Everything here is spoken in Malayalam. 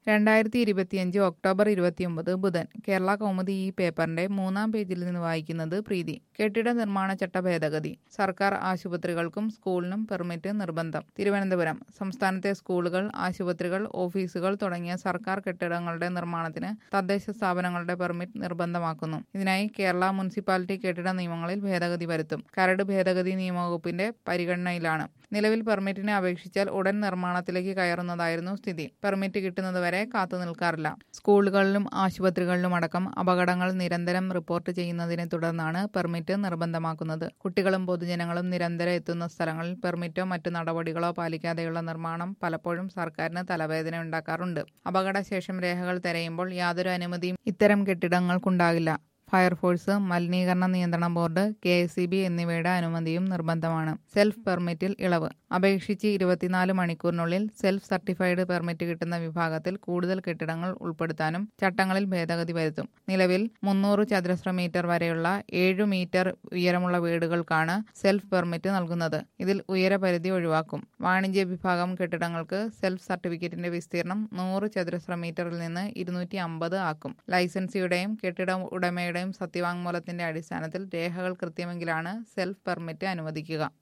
രണ്ടായിരത്തി ഇരുപത്തിയഞ്ച് ഒക്ടോബർ ഇരുപത്തിയൊമ്പത് ബുധൻ കേരള കൗമുദി ഈ പേപ്പറിന്റെ മൂന്നാം പേജിൽ നിന്ന് വായിക്കുന്നത് പ്രീതി കെട്ടിട നിർമ്മാണ ചട്ട ഭേദഗതി സർക്കാർ ആശുപത്രികൾക്കും സ്കൂളിനും പെർമിറ്റ് നിർബന്ധം തിരുവനന്തപുരം സംസ്ഥാനത്തെ സ്കൂളുകൾ ആശുപത്രികൾ ഓഫീസുകൾ തുടങ്ങിയ സർക്കാർ കെട്ടിടങ്ങളുടെ നിർമ്മാണത്തിന് തദ്ദേശ സ്ഥാപനങ്ങളുടെ പെർമിറ്റ് നിർബന്ധമാക്കുന്നു ഇതിനായി കേരള മുനിസിപ്പാലിറ്റി കെട്ടിട നിയമങ്ങളിൽ ഭേദഗതി വരുത്തും കരട് ഭേദഗതി നിയമവകുപ്പിന്റെ പരിഗണനയിലാണ് നിലവിൽ പെർമിറ്റിന് അപേക്ഷിച്ചാൽ ഉടൻ നിർമ്മാണത്തിലേക്ക് കയറുന്നതായിരുന്നു സ്ഥിതി പെർമിറ്റ് കിട്ടുന്നതുവരെ കാത്തു നിൽക്കാറില്ല സ്കൂളുകളിലും ആശുപത്രികളിലും അടക്കം അപകടങ്ങൾ നിരന്തരം റിപ്പോർട്ട് ചെയ്യുന്നതിനെ തുടർന്നാണ് പെർമിറ്റ് നിർബന്ധമാക്കുന്നത് കുട്ടികളും പൊതുജനങ്ങളും നിരന്തരം എത്തുന്ന സ്ഥലങ്ങളിൽ പെർമിറ്റോ മറ്റു നടപടികളോ പാലിക്കാതെയുള്ള നിർമ്മാണം പലപ്പോഴും സർക്കാരിന് തലവേദന ഉണ്ടാക്കാറുണ്ട് അപകടശേഷം രേഖകൾ തിരയുമ്പോൾ യാതൊരു അനുമതിയും ഇത്തരം കെട്ടിടങ്ങൾക്കുണ്ടാകില്ല ഫയർഫോഴ്സ് മലിനീകരണ നിയന്ത്രണ board K S C B എന്നിവയുടെ അനുമതിയും നിർബന്ധമാണ് സെൽഫ് പെർമിറ്റിൽ ഇളവ് അപേക്ഷിച്ച് ഇരുപത്തിനാല് മണിക്കൂറിനുള്ളിൽ സെൽഫ് സർട്ടിഫൈഡ് പെർമിറ്റ് കിട്ടുന്ന വിഭാഗത്തിൽ കൂടുതൽ കെട്ടിടങ്ങൾ ഉൾപ്പെടുത്താനും ചട്ടങ്ങളിൽ ഭേദഗതി വരുത്തും നിലവിൽ മുന്നൂറ് ചതുരശ്ര മീറ്റർ വരെയുള്ള ഏഴു മീറ്റർ ഉയരമുള്ള വീടുകൾക്കാണ് സെൽഫ് പെർമിറ്റ് നൽകുന്നത് ഇതിൽ ഉയരപരിധി ഒഴിവാക്കും വാണിജ്യ വിഭാഗം കെട്ടിടങ്ങൾക്ക് സെൽഫ് സർട്ടിഫിക്കറ്റിന്റെ വിസ്തീർണം നൂറ് ചതുരശ്ര മീറ്ററിൽ നിന്ന് ഇരുന്നൂറ്റി അമ്പത് ആക്കും ലൈസൻസിയുടെയും കെട്ടിട ഉടമയുടെയും സത്യവാങ്മൂലത്തിന്റെ അടിസ്ഥാനത്തിൽ രേഖകൾ കൃത്യമെങ്കിലാണ് സെൽഫ് പെർമിറ്റ് അനുവദിക്കുക